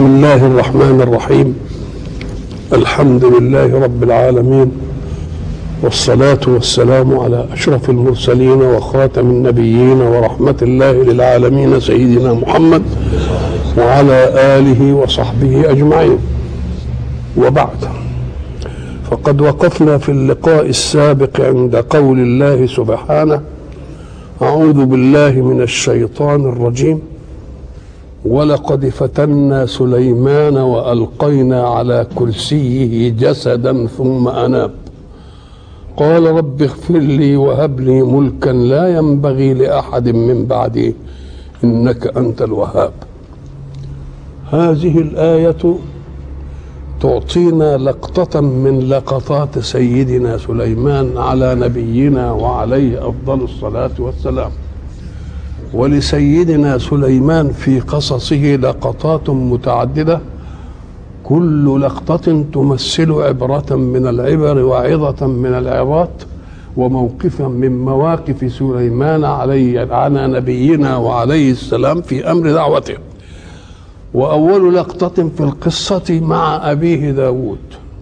بسم الله الرحمن الرحيم الحمد لله رب العالمين والصلاة والسلام على أشرف المرسلين وخاتم النبيين ورحمة الله للعالمين سيدنا محمد وعلى آله وصحبه أجمعين وبعد فقد وقفنا في اللقاء السابق عند قول الله سبحانه أعوذ بالله من الشيطان الرجيم ولقد فتنا سليمان والقينا على كرسيه جسدا ثم اناب قال رب اغفر لي وهب لي ملكا لا ينبغي لاحد من بعدي انك انت الوهاب هذه الايه تعطينا لقطه من لقطات سيدنا سليمان على نبينا وعليه افضل الصلاه والسلام ولسيدنا سليمان في قصصه لقطات متعدده كل لقطه تمثل عبره من العبر وعظه من العظات وموقفا من مواقف سليمان عليه على نبينا وعليه السلام في امر دعوته واول لقطه في القصه مع ابيه داود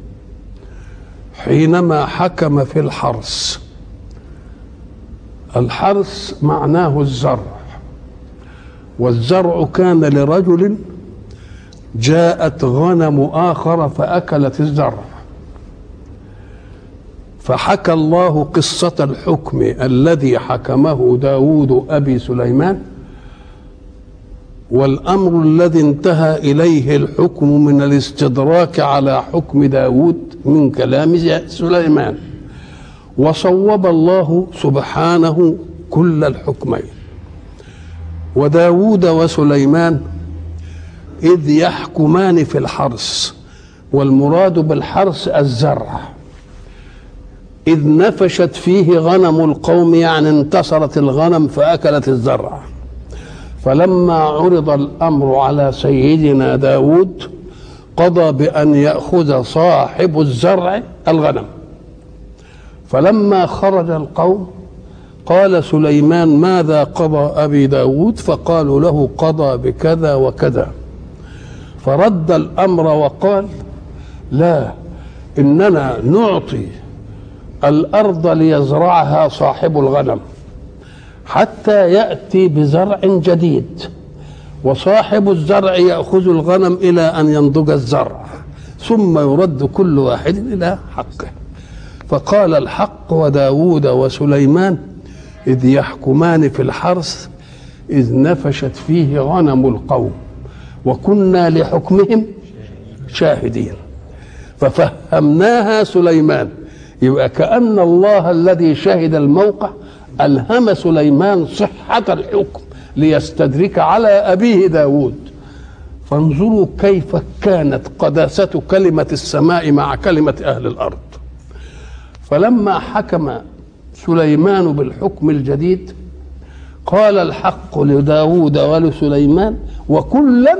حينما حكم في الحرث الحرث معناه الزرع والزرع كان لرجل جاءت غنم آخر فأكلت الزرع فحكى الله قصة الحكم الذي حكمه داود أبي سليمان والأمر الذي انتهى إليه الحكم من الاستدراك على حكم داود من كلام سليمان وصوب الله سبحانه كل الحكمين وداود وسليمان إذ يحكمان في الحرث والمراد بالحرث الزرع إذ نفشت فيه غنم القوم يعني انتصرت الغنم فأكلت الزرع فلما عرض الأمر على سيدنا داود قضى بأن يأخذ صاحب الزرع الغنم فلما خرج القوم قال سليمان ماذا قضى أبي داود فقالوا له قضى بكذا وكذا فرد الأمر وقال لا إننا نعطي الأرض ليزرعها صاحب الغنم حتى يأتي بزرع جديد وصاحب الزرع يأخذ الغنم إلى أن ينضج الزرع ثم يرد كل واحد إلى حقه فقال الحق وداود وسليمان إذ يحكمان في الحرث إذ نفشت فيه غنم القوم وكنا لحكمهم شاهدين ففهمناها سليمان يبقى كأن الله الذي شهد الموقع ألهم سليمان صحة الحكم ليستدرك على أبيه داود فانظروا كيف كانت قداسة كلمة السماء مع كلمة أهل الأرض فلما حكم سليمان بالحكم الجديد قال الحق لداود ولسليمان وكلا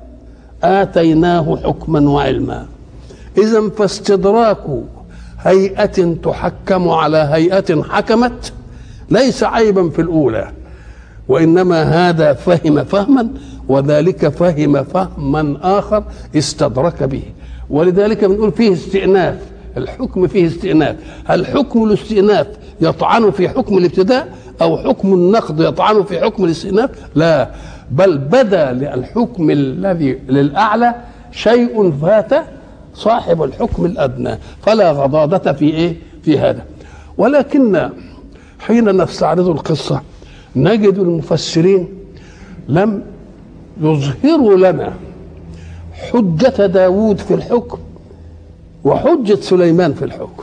آتيناه حكما وعلما إذا فاستدراك هيئة تحكم على هيئة حكمت ليس عيبا في الأولى وإنما هذا فهم فهما وذلك فهم فهما آخر استدرك به ولذلك بنقول فيه استئناف الحكم فيه استئناف هل حكم الاستئناف يطعن في حكم الابتداء او حكم النقد يطعن في حكم الاستئناف لا بل بدا للحكم الذي للاعلى شيء فات صاحب الحكم الادنى فلا غضاضه في ايه في هذا ولكن حين نستعرض القصه نجد المفسرين لم يظهروا لنا حجة داود في الحكم وحجة سليمان في الحكم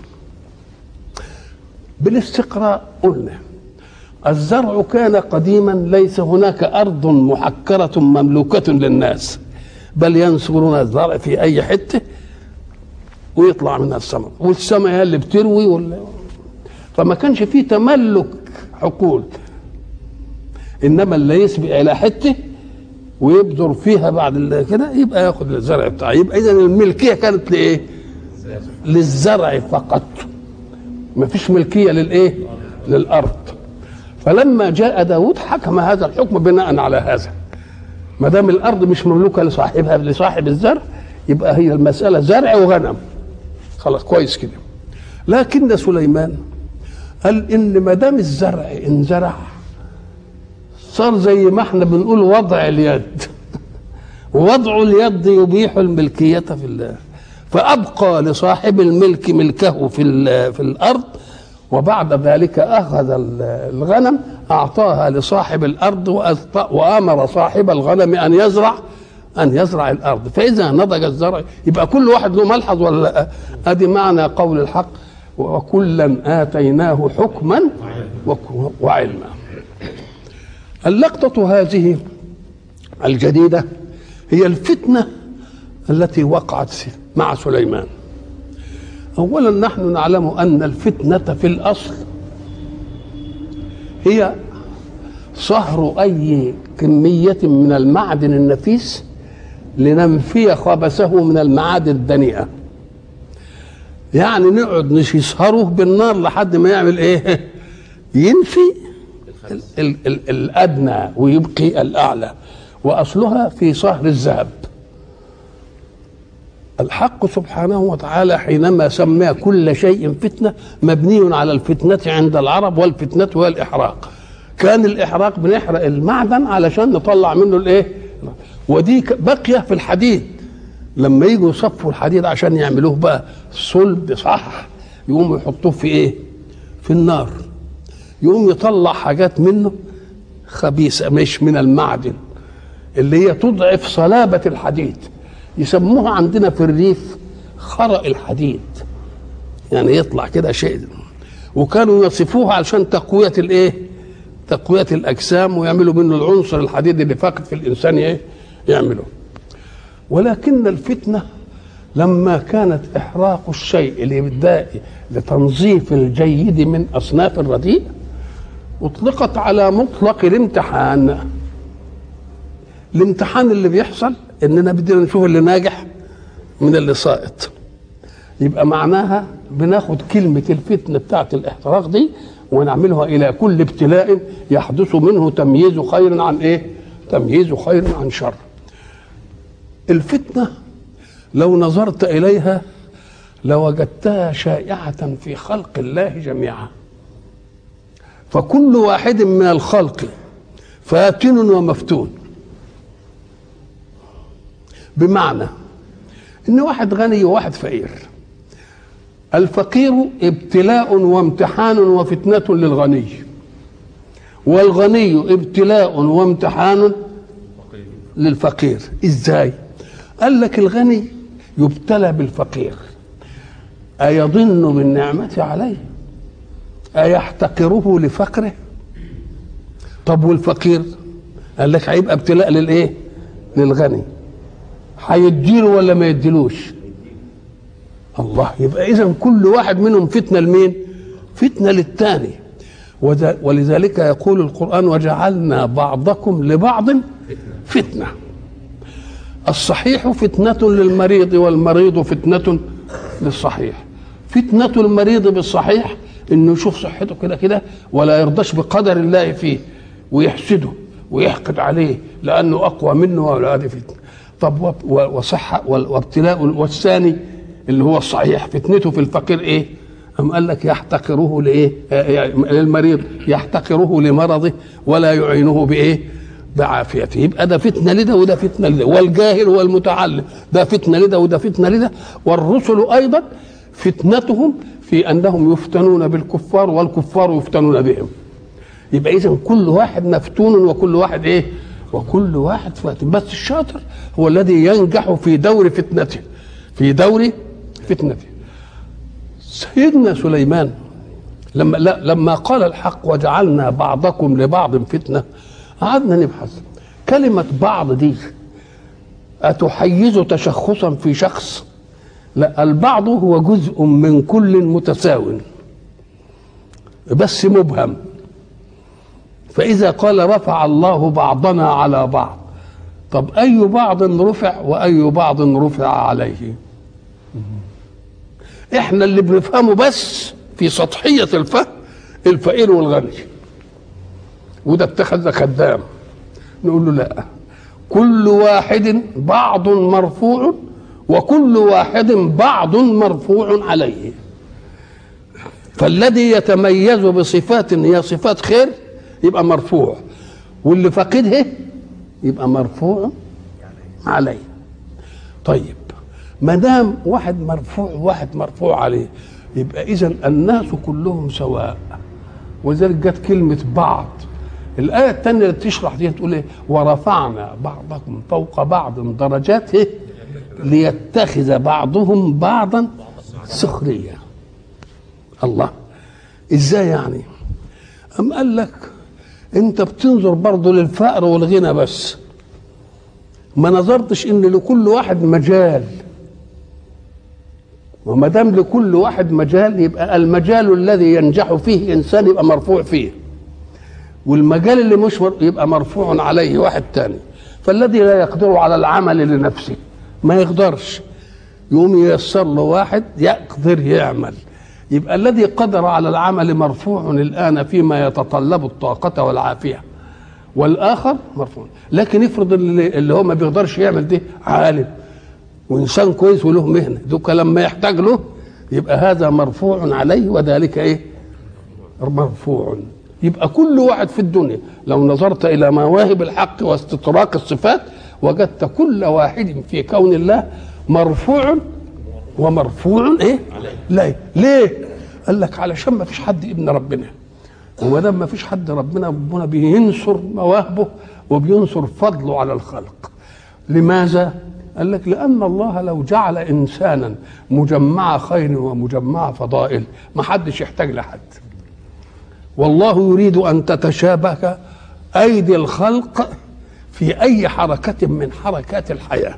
بالاستقراء قلنا الزرع كان قديما ليس هناك أرض محكرة مملوكة للناس بل ينصرون الزرع في أي حتة ويطلع منها الثمر والسماء هي اللي بتروي ولا فما كانش فيه تملك حقول انما اللي يسبق الى حته ويبذر فيها بعد كده يبقى ياخد الزرع بتاعه يبقى اذا الملكيه كانت لايه؟ للزرع فقط ما فيش ملكيه للايه؟ للارض فلما جاء داود حكم هذا الحكم بناء على هذا ما دام الارض مش مملوكه لصاحبها لصاحب الزرع يبقى هي المساله زرع وغنم خلاص كويس كده لكن سليمان قال ان ما دام الزرع انزرع صار زي ما احنا بنقول وضع اليد ووضع اليد يبيح الملكيه في الله فابقى لصاحب الملك ملكه في في الارض وبعد ذلك اخذ الغنم اعطاها لصاحب الارض وامر صاحب الغنم ان يزرع ان يزرع الارض فاذا نضج الزرع يبقى كل واحد له ملحظ ولا لا ادي معنى قول الحق وكلا اتيناه حكما وعلما اللقطه هذه الجديده هي الفتنه التي وقعت مع سليمان اولا نحن نعلم ان الفتنه في الاصل هي صهر اي كميه من المعدن النفيس لننفي خبثه من المعادن الدنيئه يعني نقعد نسهره بالنار لحد ما يعمل ايه ينفي ال ال ال الادنى ويبقي الاعلى واصلها في صهر الذهب الحق سبحانه وتعالى حينما سمى كل شيء فتنه مبني على الفتنه عند العرب والفتنه هو الاحراق كان الاحراق بنحرق المعدن علشان نطلع منه الايه ودي باقيه في الحديد لما يجوا يصفوا الحديد عشان يعملوه بقى صلب صح يقوموا يحطوه في ايه في النار يقوم يطلع حاجات منه خبيثه مش من المعدن اللي هي تضعف صلابه الحديد يسموها عندنا في الريف خرق الحديد يعني يطلع كده شيء وكانوا يصفوها علشان تقويه الايه تقويه الاجسام ويعملوا منه العنصر الحديد اللي فاقد في الانسان ايه يعمله ولكن الفتنه لما كانت احراق الشيء الابدائي لتنظيف الجيد من اصناف الرديء اطلقت على مطلق الامتحان الامتحان اللي بيحصل اننا بدنا نشوف اللي ناجح من اللي ساقط يبقى معناها بناخد كلمة الفتنة بتاعت الاحتراق دي ونعملها إلى كل ابتلاء يحدث منه تمييز خير عن إيه؟ تمييز خير عن شر. الفتنة لو نظرت إليها لوجدتها شائعة في خلق الله جميعا. فكل واحد من الخلق فاتن ومفتون. بمعنى ان واحد غني وواحد فقير الفقير ابتلاء وامتحان وفتنة للغني والغني ابتلاء وامتحان للفقير ازاي قال لك الغني يبتلى بالفقير أيظن بالنعمة عليه أيحتقره لفقره طب والفقير قال لك هيبقى ابتلاء للايه للغني هيديله ولا ما يديلوش الله يبقى اذا كل واحد منهم فتنه لمين فتنه للثاني ولذلك يقول القران وجعلنا بعضكم لبعض فتنه الصحيح فتنه للمريض والمريض فتنه للصحيح فتنه المريض بالصحيح انه يشوف صحته كده كده ولا يرضاش بقدر الله فيه ويحسده ويحقد عليه لانه اقوى منه ولا هذه فتنه طب وصحة وابتلاء والثاني اللي هو الصحيح فتنته في الفقير ايه؟ أم قال لك يحتقره لايه؟ للمريض يحتقره لمرضه ولا يعينه بايه؟ بعافيته يبقى ده فتنه لده وده فتنه لده والجاهل والمتعلم ده فتنه لده وده فتنه لده والرسل ايضا فتنتهم في انهم يفتنون بالكفار والكفار يفتنون بهم يبقى اذا كل واحد مفتون وكل واحد ايه؟ وكل واحد فاتن بس الشاطر هو الذي ينجح في دور فتنته في دور فتنته سيدنا سليمان لما لا لما قال الحق وجعلنا بعضكم لبعض فتنه قعدنا نبحث كلمه بعض دي أتحيز تشخصا في شخص لا البعض هو جزء من كل متساو بس مبهم فإذا قال رفع الله بعضنا على بعض طب أي بعض رفع وأي بعض رفع عليه احنا اللي بنفهمه بس في سطحية الفهم الفقير والغني وده اتخذ خدام نقول له لا كل واحد بعض مرفوع وكل واحد بعض مرفوع عليه فالذي يتميز بصفات هي صفات خير يبقى مرفوع واللي فاقدها يبقى مرفوع عليه طيب ما دام واحد مرفوع واحد مرفوع عليه يبقى اذا الناس كلهم سواء ولذلك جت كلمه بعض الآية الثانية اللي تشرح دي تقول إيه؟ ورفعنا بعضكم فوق بعض درجات إيه؟ ليتخذ بعضهم بعضا سخريا الله ازاي يعني أم قال لك انت بتنظر برضه للفقر والغنى بس ما نظرتش ان لكل واحد مجال وما دام لكل واحد مجال يبقى المجال الذي ينجح فيه انسان يبقى مرفوع فيه والمجال اللي مش مر... يبقى مرفوع عليه واحد تاني فالذي لا يقدر على العمل لنفسه ما يقدرش يقوم ييسر له واحد يقدر يعمل يبقى الذي قدر على العمل مرفوع الآن فيما يتطلب الطاقة والعافية والآخر مرفوع لكن افرض اللي, اللي هو ما بيقدرش يعمل ده عالم وإنسان كويس وله مهنة دوك لما يحتاج له يبقى هذا مرفوع عليه وذلك إيه مرفوع يبقى كل واحد في الدنيا لو نظرت إلى مواهب الحق واستطراق الصفات وجدت كل واحد في كون الله مرفوع ومرفوع ايه لا ليه قال لك علشان ما فيش حد ابن ربنا وما دام ما فيش حد ربنا ربنا بينصر مواهبه وبينصر فضله على الخلق لماذا قال لك لان الله لو جعل انسانا مجمع خير ومجمع فضائل ما حدش يحتاج لحد والله يريد ان تتشابك ايدي الخلق في اي حركه من حركات الحياه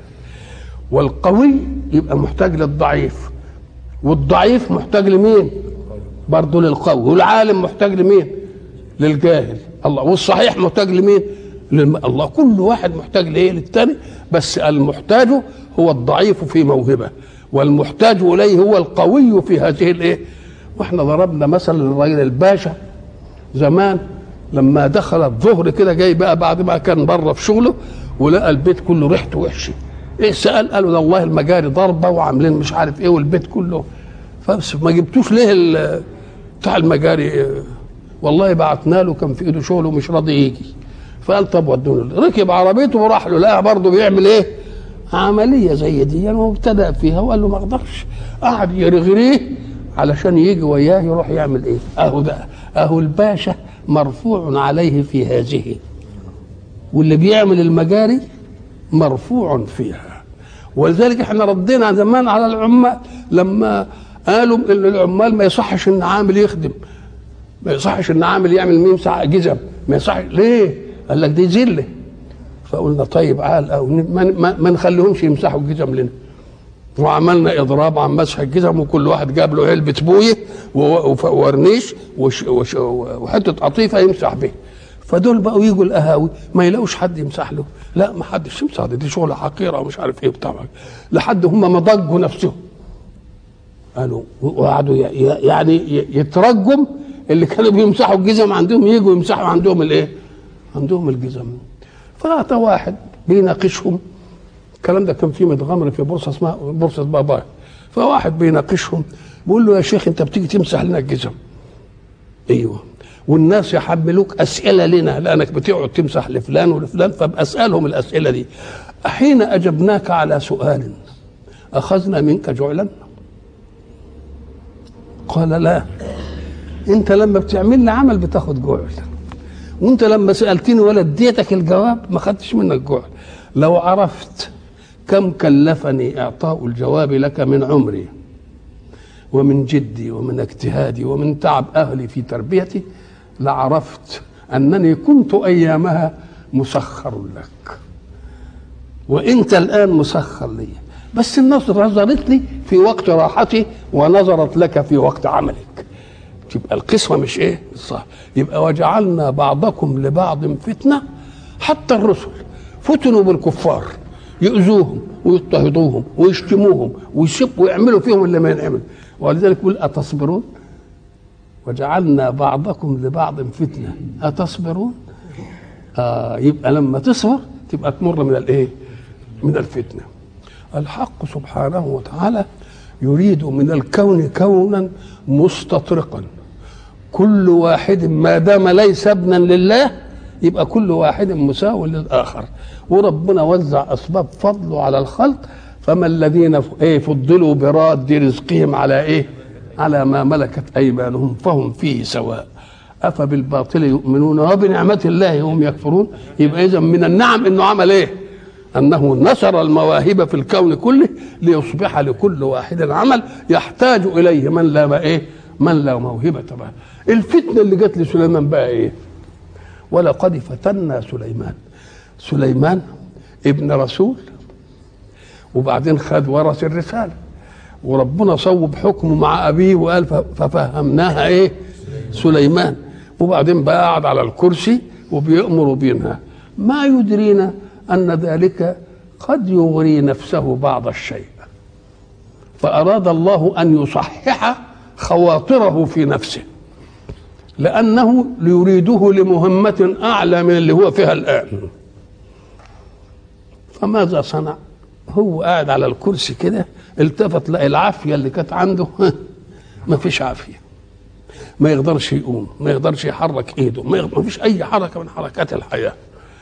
والقوي يبقى محتاج للضعيف والضعيف محتاج لمين برضه للقوي والعالم محتاج لمين للجاهل الله والصحيح محتاج لمين للم... الله كل واحد محتاج لايه للتاني بس المحتاج هو الضعيف في موهبه والمحتاج اليه هو القوي في هذه الايه واحنا ضربنا مثلا للراجل الباشا زمان لما دخل الظهر كده جاي بقى بعد ما كان بره في شغله ولقى البيت كله ريحته وحشه ايه سال قالوا ده والله المجاري ضربه وعاملين مش عارف ايه والبيت كله فبس ما جبتوش ليه بتاع المجاري والله بعتنا له كان في ايده شغل ومش راضي يجي فقال طب ودونا ركب عربيته وراح له لقى برضه بيعمل ايه عمليه زي دي يعني وابتدى فيها وقال له ما اقدرش قعد يرغريه علشان يجي وياه يروح يعمل ايه اهو ده اهو الباشا مرفوع عليه في هذه واللي بيعمل المجاري مرفوع فيها ولذلك احنا ردينا زمان على العمال لما قالوا ان العمال ما يصحش ان عامل يخدم ما يصحش ان عامل يعمل ميمسح جزم ما يصحش ليه؟ قال لك دي ذله فقلنا طيب عال او ما, ما نخليهمش يمسحوا الجزم لنا وعملنا اضراب عن مسح الجزم وكل واحد جاب له علبه بويه وورنيش وحته قطيفه يمسح بيه فدول بقوا يجوا القهاوي ما يلاقوش حد يمسح له لا ما حدش يمسح دي, دي شغله حقيره ومش عارف ايه وبتاع لحد هم ما ضجوا نفسهم قالوا وقعدوا يعني يترجم اللي كانوا بيمسحوا الجزم عندهم يجوا يمسحوا عندهم الايه؟ عندهم الجزم فأتى واحد بيناقشهم الكلام ده كان في متغمر في بورصه اسمها بورصه باباي فواحد بيناقشهم بيقول له يا شيخ انت بتيجي تمسح لنا الجزم ايوه والناس يحملوك اسئله لنا لانك بتقعد تمسح لفلان ولفلان فباسالهم الاسئله دي حين اجبناك على سؤال اخذنا منك جعلا قال لا انت لما بتعمل لي عمل بتاخد جعل وانت لما سالتني ولا اديتك الجواب ما خدتش منك جعل لو عرفت كم كلفني اعطاء الجواب لك من عمري ومن جدي ومن اجتهادي ومن تعب اهلي في تربيتي لعرفت انني كنت ايامها مسخر لك وانت الان مسخر لي بس الناس نظرت لي في وقت راحتي ونظرت لك في وقت عملك تبقى القسمه مش ايه صح يبقى وجعلنا بعضكم لبعض فتنه حتى الرسل فتنوا بالكفار يؤذوهم ويضطهدوهم ويشتموهم ويسبوا ويعملوا فيهم اللي ما ينعمل ولذلك يقول اتصبرون وجعلنا بعضكم لبعض فتنه اتصبرون آه يبقى لما تصبر تبقى تمر من الايه من الفتنه الحق سبحانه وتعالى يريد من الكون كونا مستطرقا كل واحد ما دام ليس ابنا لله يبقى كل واحد مساو للاخر وربنا وزع اسباب فضله على الخلق فما الذين ايه فضلوا براد رزقهم على ايه على ما ملكت ايمانهم فهم فيه سواء افبالباطل يؤمنون وبنعمه الله هم يكفرون يبقى اذا من النعم انه عمل ايه انه نشر المواهب في الكون كله ليصبح لكل واحد عمل يحتاج اليه من لا ايه من لا موهبه له الفتنه اللي جت لسليمان بقى ايه ولقد فتنا سليمان سليمان ابن رسول وبعدين خد ورث الرساله وربنا صوب حكمه مع ابيه وقال ففهمناها ايه سليمان وبعدين بقى قعد على الكرسي وبيأمر وبينهى ما يدرينا ان ذلك قد يغري نفسه بعض الشيء فاراد الله ان يصحح خواطره في نفسه لانه يريده لمهمه اعلى من اللي هو فيها الان فماذا صنع هو قاعد على الكرسي كده التفت لقى العافيه اللي كانت عنده ما فيش عافيه ما يقدرش يقوم ما يقدرش يحرك ايده ما, ما فيش اي حركه من حركات الحياه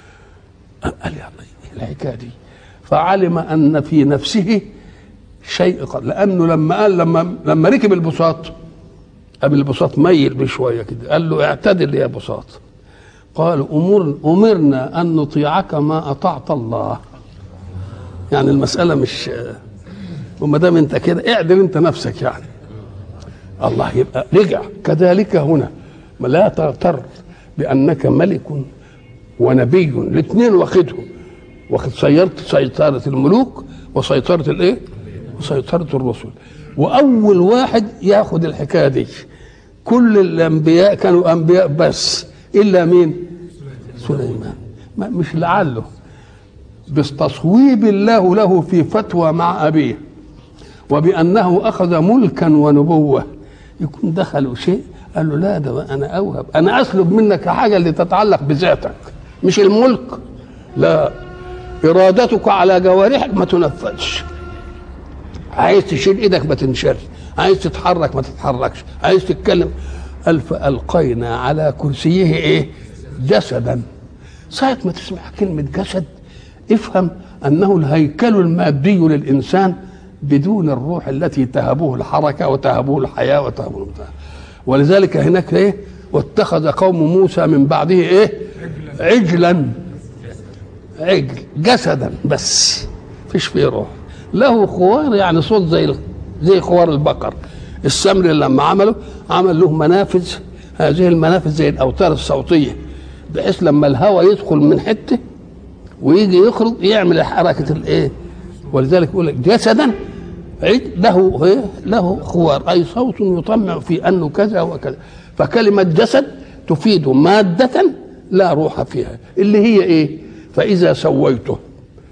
قال يا الحكايه دي فعلم ان في نفسه شيء قد لانه لما قال لما لما ركب البساط قام البساط ميل بشويه كده قال له اعتدل يا بساط قال أمر أمرنا أن نطيعك ما أطعت الله يعني المسألة مش وما دام أنت كده اعدل أنت نفسك يعني الله يبقى رجع كذلك هنا لا تغتر بأنك ملك ونبي الاثنين واخدهم واخد سيطرة سيطرة الملوك وسيطرة الايه؟ وسيطرة الرسل وأول واحد ياخد الحكاية دي كل الأنبياء كانوا أنبياء بس إلا مين؟ سليمان ما مش لعله بتصويب الله له في فتوى مع أبيه وبأنه أخذ ملكا ونبوة يكون دخلوا شيء قال له لا ده أنا أوهب أنا أسلب منك حاجة اللي تتعلق بذاتك مش الملك لا إرادتك على جوارحك ما تنفذش عايز تشيل ايدك ما تنشرش عايز تتحرك ما تتحركش عايز تتكلم قال فألقينا على كرسيه ايه جسدا ساعة ما تسمع كلمة جسد افهم أنه الهيكل المادي للإنسان بدون الروح التي تهبه الحركة وتهبه الحياة وتهبه المتاع. ولذلك هناك ايه واتخذ قوم موسى من بعده ايه عجلا عجل جسدا بس فيش فيه روح له خوار يعني صوت زي زي خوار البقر السمر لما عمله عمل له منافذ هذه المنافذ زي الاوتار الصوتيه بحيث لما الهواء يدخل من حته ويجي يخرج يعمل حركه الايه ولذلك يقول لك جسدا له إيه؟ له خوار اي صوت يطمع في انه كذا وكذا فكلمه جسد تفيد ماده لا روح فيها اللي هي ايه فاذا سويته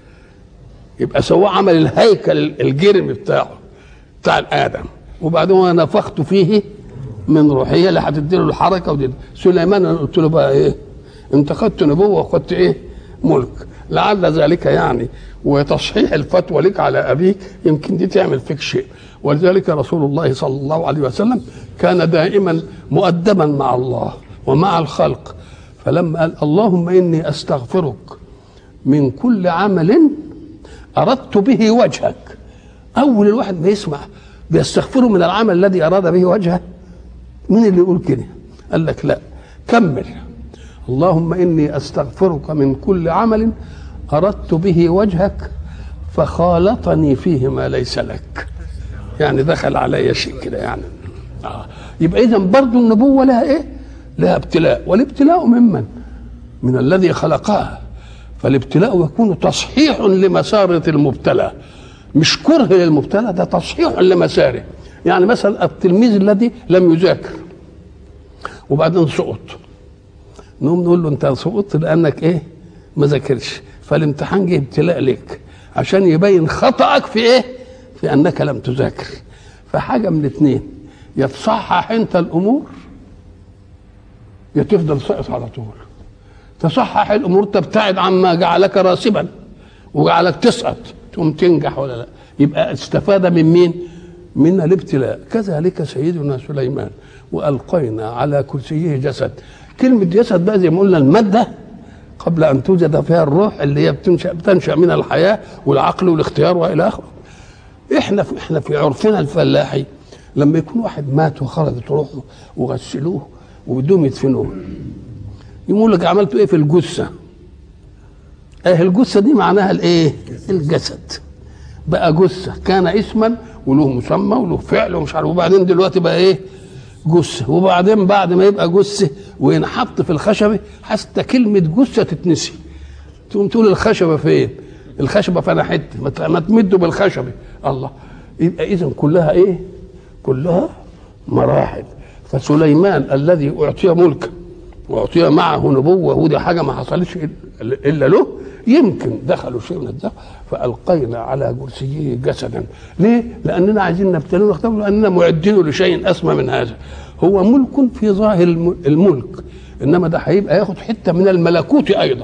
يبقى سواه عمل الهيكل الجرم بتاعه بتاع الادم وبعدين نفخت فيه من روحي اللي هتديله الحركه ودي سليمان انا قلت له بقى ايه انت خدت نبوه وخدت ايه ملك لعل ذلك يعني وتصحيح الفتوى لك على ابيك يمكن دي تعمل فيك شيء ولذلك رسول الله صلى الله عليه وسلم كان دائما مؤدبا مع الله ومع الخلق فلما قال اللهم اني استغفرك من كل عمل اردت به وجهك اول الواحد ما يسمع بيستغفره من العمل الذي اراد به وجهه مين اللي يقول كده قال لك لا كمل اللهم اني استغفرك من كل عمل اردت به وجهك فخالطني فيه ما ليس لك يعني دخل علي شيء كده يعني آه. يبقى اذا برضه النبوه لها ايه لها ابتلاء والابتلاء ممن من الذي خلقها فالابتلاء يكون تصحيح لمسارة المبتلى مش كره للمبتلى ده تصحيح لمساره يعني مثلا التلميذ الذي لم يذاكر وبعدين سقط نقوم نقول له انت سقطت لانك ايه ما ذاكرش فالامتحان جه ابتلاء لك عشان يبين خطأك في ايه في انك لم تذاكر فحاجه من الاثنين يا تصحح انت الامور يا تفضل ساقط على طول تصحح الامور تبتعد عما جعلك راسبا وجعلك تسقط تقوم تنجح ولا لا يبقى استفاد من مين من الابتلاء كذلك سيدنا سليمان والقينا على كرسيه جسد كلمه جسد بقى زي ما قلنا الماده قبل ان توجد فيها الروح اللي هي بتنشا بتنشا من الحياه والعقل والاختيار والى اخره احنا في احنا في عرفنا الفلاحي لما يكون واحد مات وخرجت روحه وغسلوه وبدهم يدفنوه يقول لك عملتوا ايه في الجثه ايه الجثه دي معناها الايه الجسد بقى جثه كان اسما وله مسمى وله فعل ومش عارف وبعدين دلوقتي بقى ايه جثه وبعدين بعد ما يبقى جثه وينحط في الخشبه حتى كلمه جثه تتنسي تقوم تقول الخشبه فين الخشبه فانا حته ما تمدوا بالخشبه الله يبقى اذا كلها ايه كلها مراحل فسليمان الذي اعطي ملكا واعطي معه نبوه ودي حاجه ما حصلتش الا له يمكن دخلوا شيء من الدخل فالقينا على كرسيه جسدا ليه؟ لاننا عايزين نبتليه ونختبره لاننا معدين لشيء اسمى من هذا هو ملك في ظاهر الملك انما ده هيبقى ياخد حته من الملكوت ايضا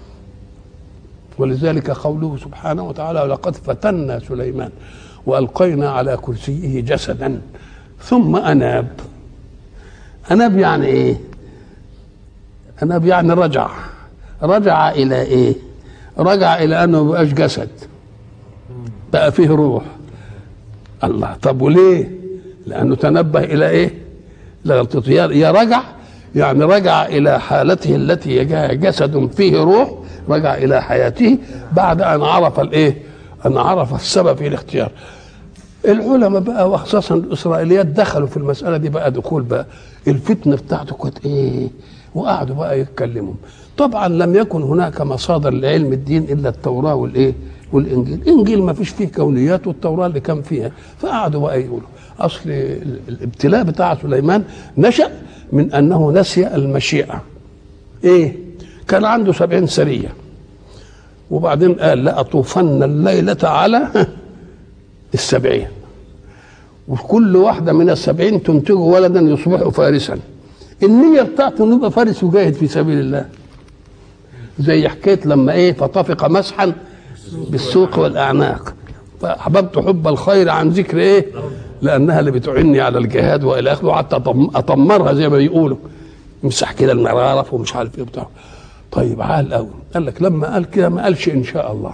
ولذلك قوله سبحانه وتعالى ولقد فتنا سليمان والقينا على كرسيه جسدا ثم اناب اناب يعني ايه اناب يعني رجع رجع الى ايه رجع الى انه ما بقاش جسد بقى فيه روح الله طب وليه لانه تنبه الى ايه لغلطته يا رجع يعني رجع الى حالته التي جسد فيه روح رجع الى حياته بعد ان عرف الايه ان عرف السبب في الاختيار العلماء بقى وخصوصا الاسرائيليات دخلوا في المساله دي بقى دخول بقى الفتنه بتاعته كانت ايه وقعدوا بقى يتكلموا طبعا لم يكن هناك مصادر لعلم الدين الا التوراه والايه والانجيل الانجيل ما فيش فيه كونيات والتوراه اللي كان فيها فقعدوا بقى يقولوا اصل الابتلاء بتاع سليمان نشا من انه نسي المشيئه ايه كان عنده سبعين سريه وبعدين قال لأطوفن الليلة على السبعين وكل واحدة من السبعين تنتج ولدا يصبح فارسا النية بتاعته انه يبقى فارس وجاهد في سبيل الله زي حكاية لما ايه فطفق مسحا بالسوق والأعناق فأحببت حب الخير عن ذكر ايه لأنها اللي بتعني على الجهاد وإلى آخره وحتى أطمرها زي ما بيقولوا يمسح كده المرارف ومش عارف ايه بتاع طيب عال قوي قال لك لما قال كده ما قالش ان شاء الله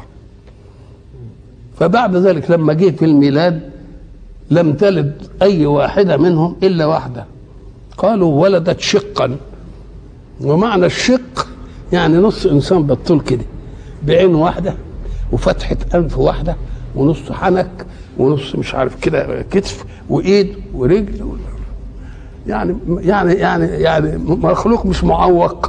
فبعد ذلك لما جه في الميلاد لم تلد اي واحده منهم الا واحده قالوا ولدت شقا ومعنى الشق يعني نص انسان بالطول كده بعين واحده وفتحه انف واحده ونص حنك ونص مش عارف كده كتف وايد ورجل يعني يعني يعني يعني مخلوق مش معوق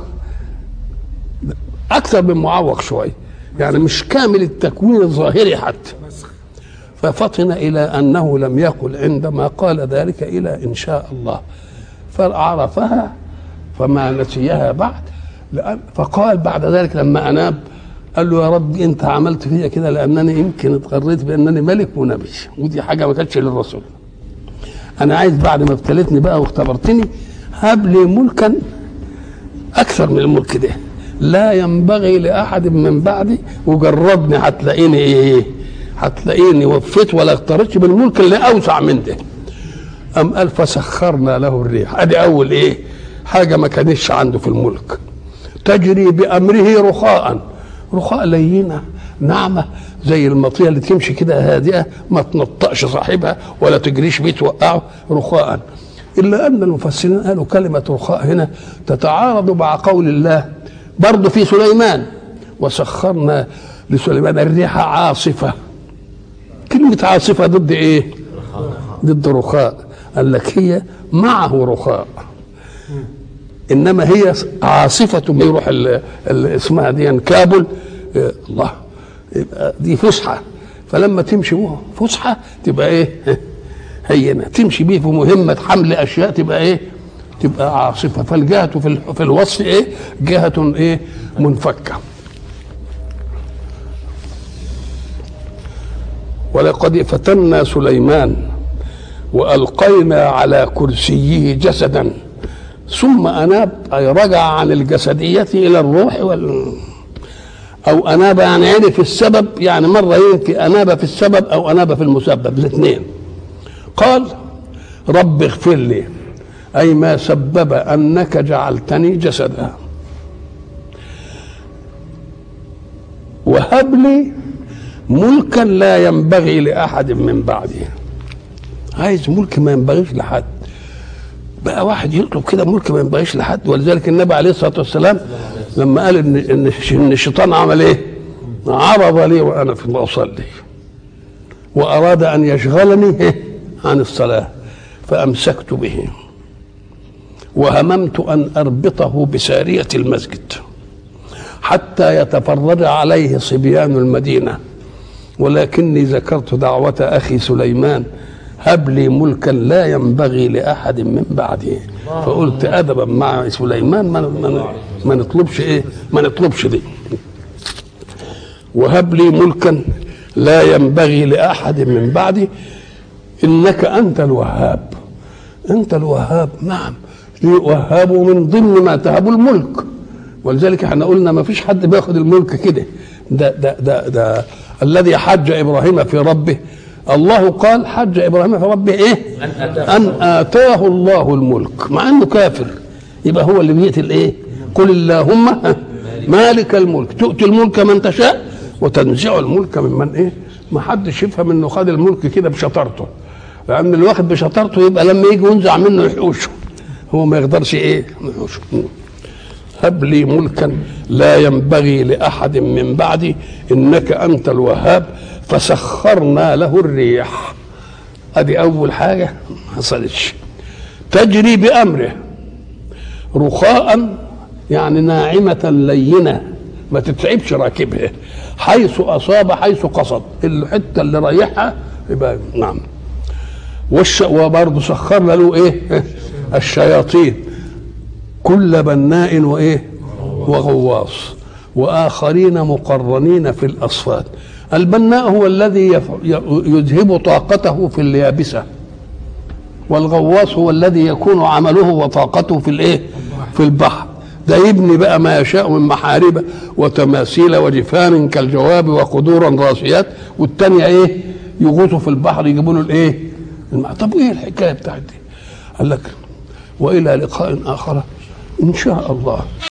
اكثر من معوق شويه يعني مش كامل التكوين الظاهري حتى ففطن الى انه لم يقل عندما قال ذلك الى ان شاء الله فعرفها فما نسيها بعد فقال بعد ذلك لما اناب قال له يا رب انت عملت فيا كده لانني يمكن اتغريت بانني ملك ونبي ودي حاجه ما كانتش للرسول انا عايز بعد ما ابتليتني بقى واختبرتني هب لي ملكا اكثر من الملك ده لا ينبغي لاحد من بعدي وجربني هتلاقيني ايه هتلاقيني وفيت ولا اخترتش بالملك اللي اوسع من ده ام قال فسخرنا له الريح ادي اول ايه حاجه ما كانتش عنده في الملك تجري بامره رخاء رخاء لينه ناعمه زي المطيه اللي تمشي كده هادئه ما تنطقش صاحبها ولا تجريش بيه توقعه رخاء الا ان المفسرين قالوا كلمه رخاء هنا تتعارض مع قول الله برضه في سليمان وسخرنا لسليمان الريح عاصفه كلمه عاصفه ضد ايه ضد رخاء قال لك هي معه رخاء انما هي عاصفه يروح اسمها دي كابل الله يبقى دي فسحه فلما تمشي فسحه تبقى ايه هينه تمشي بيه في مهمه حمل اشياء تبقى ايه تبقى عاصفه فالجهه في في الوصف ايه جهه ايه منفكه ولقد فتنا سليمان والقينا على كرسيه جسدا ثم اناب اي رجع عن الجسديه الى الروح وال او اناب يعني عرف السبب يعني مره يمكن اناب في السبب او اناب في المسبب الاثنين قال رب اغفر لي اي ما سبب انك جعلتني جسدا وهب لي ملكا لا ينبغي لاحد من بعدي عايز ملك ما ينبغيش لحد بقى واحد يطلب كده ملك ما ينبغيش لحد ولذلك النبي عليه الصلاه والسلام لما قال ان ان إن الشيطان عمل ايه؟ عرض لي وانا في اصلي واراد ان يشغلني عن الصلاه فامسكت به وهممت ان اربطه بساريه المسجد حتى يتفرج عليه صبيان المدينه ولكني ذكرت دعوه اخي سليمان هب لي ملكا لا ينبغي لاحد من بعده فقلت ادبا مع سليمان ما, ما, ما نطلبش ايه ما نطلبش دي وهب لي ملكا لا ينبغي لاحد من بعدي انك انت الوهاب انت الوهاب نعم وهاب من ضمن ما تهب الملك ولذلك احنا قلنا ما فيش حد بياخد الملك كده ده ده ده, ده الذي حج ابراهيم في ربه الله قال حج ابراهيم في ربه ايه؟ ان اتاه الله الملك مع انه كافر يبقى هو اللي بيأتي الايه؟ قل اللهم مالك الملك تؤتي الملك من تشاء وتنزع الملك ممن ايه؟ ما حدش يفهم انه خد الملك كده بشطارته لان اللي واخد بشطارته يبقى لما يجي ينزع منه يحوشه هو ما يقدرش ايه؟ يحوشه هب لي ملكا لا ينبغي لاحد من بعدي انك انت الوهاب فسخرنا له الريح ادي اول حاجه ما حصلتش تجري بامره رخاء يعني ناعمه لينه ما تتعبش راكبها حيث اصاب حيث قصد الحته اللي رايحها يبقى نعم والش... وبرضه سخرنا له ايه الشياطين كل بناء وايه وغواص واخرين مقرنين في الاصفاد البناء هو الذي يذهب طاقته في اليابسه والغواص هو الذي يكون عمله وطاقته في الايه في البحر ده يبني بقى ما يشاء من محارب وتماثيل وجفان كالجواب وقدورا راسيات والتانية ايه يغوصوا في البحر يجيبوا له الايه طب ايه الحكايه بتاعت دي قال لك والى لقاء اخر ان شاء الله